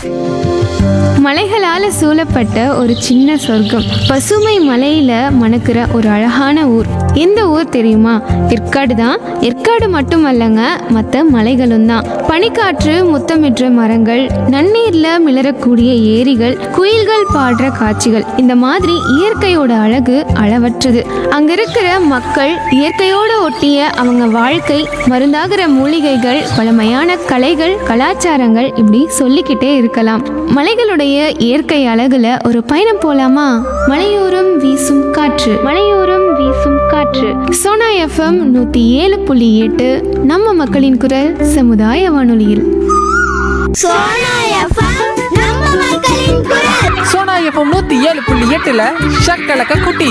மலைகளால சூழப்பட்ட ஒரு சின்ன சொர்க்கம் பசுமை மலையில மணக்கிற ஒரு அழகான ஊர் எந்த ஊர் தெரியுமா ஏற்காடு தான் ஏற்காடு மட்டுமல்லங்க மற்ற மலைகளும் தான் பனிக்காற்று முத்தமிடுற மரங்கள் நன்னீர்ல மிளறக்கூடிய ஏரிகள் குயில்கள் பாடுற காட்சிகள் இந்த மாதிரி இயற்கையோட அழகு அளவற்றது அங்க இருக்கிற மக்கள் இயற்கையோட ஒட்டிய அவங்க வாழ்க்கை மருந்தாகிற மூலிகைகள் பழமையான கலைகள் கலாச்சாரங்கள் இப்படி சொல்லிக்கிட்டே இருக்கலாம் மலைகளுடைய இயற்கை அழகுல ஒரு பயணம் போலாமா மலையோரம் வீசும் காற்று மலையோரம் வீசும் காற்று சோனா எஃப்எம் நூத்தி ஏழு புள்ளி எட்டு நம்ம மக்களின் குரல் சமுதாய வானொலியில் சோனா எஃப்எம் நம்ம மக்களின் குரல் சோனா எஃப்எம் நூத்தி ஏழு புள்ளி எட்டுல ஷக்கலக்க குட்டி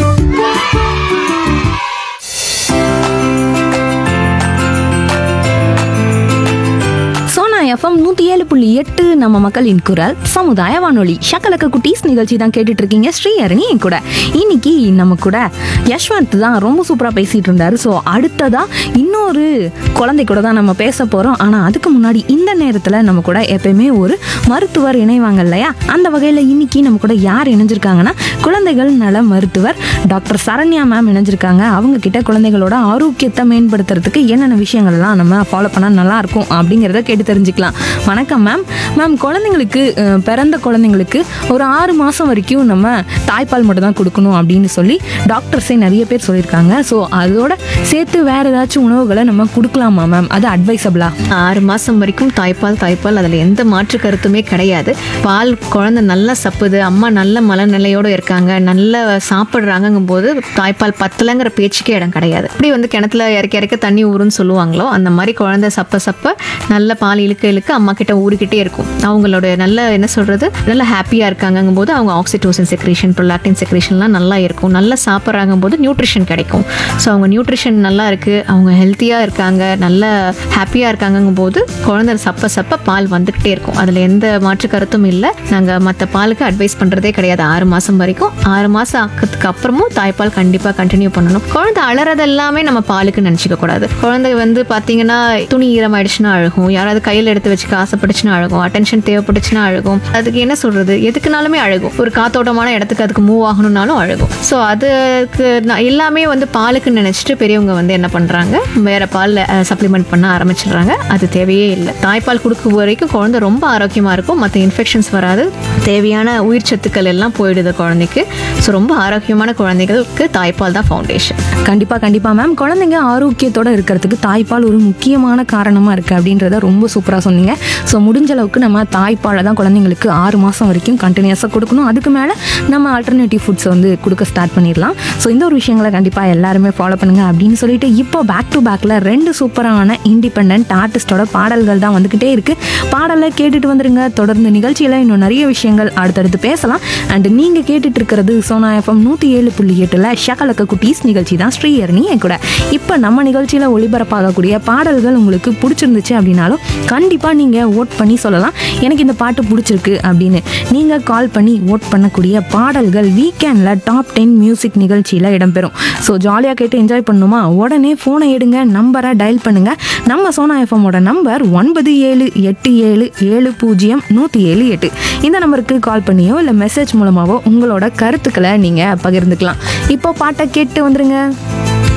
சோனா எஃப்எம் நூற்றி ஏழு புள்ளி எட்டு நம்ம மக்களின் குரல் சமுதாய வானொலி ஷக்கலக்க குட்டீஸ் நிகழ்ச்சி தான் கேட்டுட்டு இருக்கீங்க ஸ்ரீஹரணி என் கூட இன்னைக்கு நம்ம கூட யஷ்வந்த் தான் ரொம்ப சூப்பராக பேசிட்டு இருந்தாரு ஸோ அடுத்ததா இன்னொரு குழந்தை கூட தான் நம்ம பேச போகிறோம் ஆனால் அதுக்கு முன்னாடி இந்த நேரத்தில் நம்ம கூட எப்பயுமே ஒரு மருத்துவர் இணைவாங்க இல்லையா அந்த வகையில் இன்னைக்கு நம்ம கூட யார் இணைஞ்சிருக்காங்கன்னா குழந்தைகள் நல மருத்துவர் டாக்டர் சரண்யா மேம் இணைஞ்சிருக்காங்க அவங்க கிட்ட குழந்தைகளோட ஆரோக்கியத்தை மேம்படுத்துறதுக்கு என்னென்ன விஷயங்கள்லாம் நம்ம ஃபாலோ பண்ணால் நல்லா இருக்கும் அப்படிங்கிறத கேட்டு தெரிஞ்சுக்கலாம் வணக்கம் மேம் மேம் குழந்தைங்களுக்கு அஹ், பிறந்த குழந்தைங்களுக்கு ஒரு ஆறு மாதம் வரைக்கும் நம்ம தாய்ப்பால் மட்டும் தான் கொடுக்கணும் அப்படின்னு சொல்லி டாக்டர்ஸே நிறைய பேர் சொல்லியிருக்காங்க ஸோ அதோட சேர்த்து வேற ஏதாச்சும் உணவுகளை நம்ம கொடுக்கலாமா மேம் அது அட்வைசபிளா ஆறு மாதம் வரைக்கும் தாய்ப்பால் தாய்ப்பால் அதில் எந்த மாற்று கருத்துமே கிடையாது பால் குழந்தை நல்லா சப்புது அம்மா நல்ல மனநிலையோடு இருக்காங்க நல்லா சாப்பிட்றாங்கங்கும் போது தாய்ப்பால் பத்தலைங்கிற பேச்சுக்கே இடம் கிடையாது இப்படி வந்து கிணத்துல இறக்க இறக்க தண்ணி ஊறுன்னு சொல்லுவாங்களோ அந்த மாதிரி குழந்தை சப்ப சப்ப நல்ல பால் இழுக்க இழுக்க அம்மா கிட்ட ஊறிக்கிட்டே இருக்கும் அவங்களோட நல்ல என்ன சொல்றது நல்ல ஹாப்பியாக இருக்காங்கங்கும் போது அவங்க ஆக்சிடோசின் செக்ரேஷன் ப்ரொலாக்டின் செக்ரேஷன்லாம் நல்லா இருக்கும் நல்லா சாப்பிட்றாங்க போது நியூட்ரிஷன் கிடைக்கும் ஸோ அவங்க நியூட்ரிஷன் நல்லா இருக்குது அவங்க ஹெல்த்தியாக இருக்காங்க நல்ல ஹாப்பியாக இருக்காங்கங்கும் போது குழந்தை சப்ப சப்ப பால் வந்துக்கிட்டே இருக்கும் அதில் எந்த மாற்று கருத்தும் இல்லை நாங்கள் மற்ற பாலுக்கு அட்வைஸ் பண்ணுறதே கிடையாது ஆறு மாதம் வரைக்கும் ஆறு மாதம் ஆக்கிறதுக்கு அப்புறமும் தாய்ப்பால் கண்டிப்பாக கண்டினியூ பண்ணணும் குழந்தை அலறது எல்லாமே நம்ம பாலுக்கு நினச்சிக்க கூடாது குழந்தை வந்து பார்த்தீங்கன்னா துணி ஈரமாயிடுச்சுன்னா அழுகும் யாராவது கையில் எடுத்து வச்சுக்க ஆசைப்பட்டுச்சுன்னா அழுகும் அட்டென்ஷன் தேவைப்பட்டுச்சுன்னா அழுகும் அதுக்கு என்ன சொல்கிறது எதுக்குனாலுமே அழுகும் ஒரு காத்தோட்டமான இடத்துக்கு அதுக்கு மூவ் ஆகணும்னாலும் அழுகும் ஸோ அதுக்கு நான் எல்லாமே வந்து பாலுக்கு நினச்சிட்டு பெரியவங்க வந்து என்ன பண்ணுறாங்க வேற பாலில் சப்ளிமெண்ட் பண்ண ஆரம்பிச்சிடுறாங்க அது தேவையே இல்லை தாய்ப்பால் கொடுக்கும் வரைக்கும் குழந்தை ரொம்ப ஆரோக்கியமாக இருக்கும் மற்ற இன்ஃபெக்ஷன்ஸ் வராது தேவையான உயிர் சத்துக்கள் எல்லாம் போயிடுது குழந்தைக்கு ஸோ ரொம்ப ஆரோக்கியமான குழந்தைகளுக்கு தாய்ப்பால் தான் ஃபவுண்டேஷன் கண்டிப்பாக கண்டிப்பாக மேம் குழந்தைங்க ஆரோக்கியத்தோட இருக்கிறதுக்கு தாய்ப்பால் ஒரு முக்கியமான காரணமாக இருக்குது அப்படின்றத ரொம்ப சூப்பராக சொன்னீங்க ஸோ முடிஞ்ச அளவுக்கு நம்ம தாய்ப்பாலை தான் குழந்தைங்களுக்கு ஆறு மாதம் வரைக்கும் கண்டினியூஸாக கொடுக்கணும் அதுக்கு மேலே நம்ம ஆல்டர்னேட்டிவ் ஃபுட்ஸ் வந்து கொடுக்க ஸ்டார்ட் பண்ணிடலாம் ஸோ இந்த ஒரு விஷயங்களை கண்டிப்பாக எல்லாருமே ஃபாலோ பண்ணுங்க அப்படின்னு சொல்லிட்டு இப்போ பேக் டு பேக்கில் ரெண்டு சூப்பரான இண்டிபெண்ட் ஆர்டிஸ்டோட பாடல்கள் தான் வந்துக்கிட்டே இருக்குது பாடலை கேட்டுட்டு வந்துருங்க தொடர்ந்து நிகழ்ச்சியில் இன்னும் நிறைய விஷயங்கள் அடுத்தடுத்து பேசலாம் அண்ட் நீங்கள் கேட்டுட்டு இருக்கிறது சோனா எஃப்எம் நூற்றி ஏழு புள்ளி எட்டில் ஷகலக்க குட்டீஸ் நிகழ்ச்சி தான் ஸ்ரீஹரணி என் கூட இப்போ நம்ம நிகழ்ச்சியில் ஒளிபரப்பாகக்கூடிய பாடல்கள் உங்களுக்கு பிடிச்சிருந்துச்சு அப்படின்னாலும் கண்டிப்பாக நீங்கள் ஓட் பண்ணி சொல்லலாம் எனக்கு இந்த பாட்டு பிடிச்சிருக்கு அப்படின்னு நீங்கள் கால் பண்ணி ஓட் பண்ணக்கூடிய பாடல்கள் வீக்கெண்டில் டாப் டென் மியூசிக் நிகழ்ச்சியில் இடம்பெறும் ஸோ ஜாலியாக கேட்டு என்ஜாய் பண்ணணுமா உடனே ஃபோனை எடுங்க நம்பரை டயல் பண்ணுங்கள் நம்ம சோனா எஃப்எம்மோட நம்பர் ஒன்பது ஏழு எட்டு ஏழு ஏழு பூஜ்ஜியம் நூற்றி ஏழு எட்டு இந்த நம்பருக்கு கால் பண்ணியோ இல்லை மெசேஜ் மூலமாவோ உங்களோட கருத்துக்களை நீங்கள் பகிர்ந்துக்கலாம் இப்போ பாட்டை கேட்டு வந்துருங்க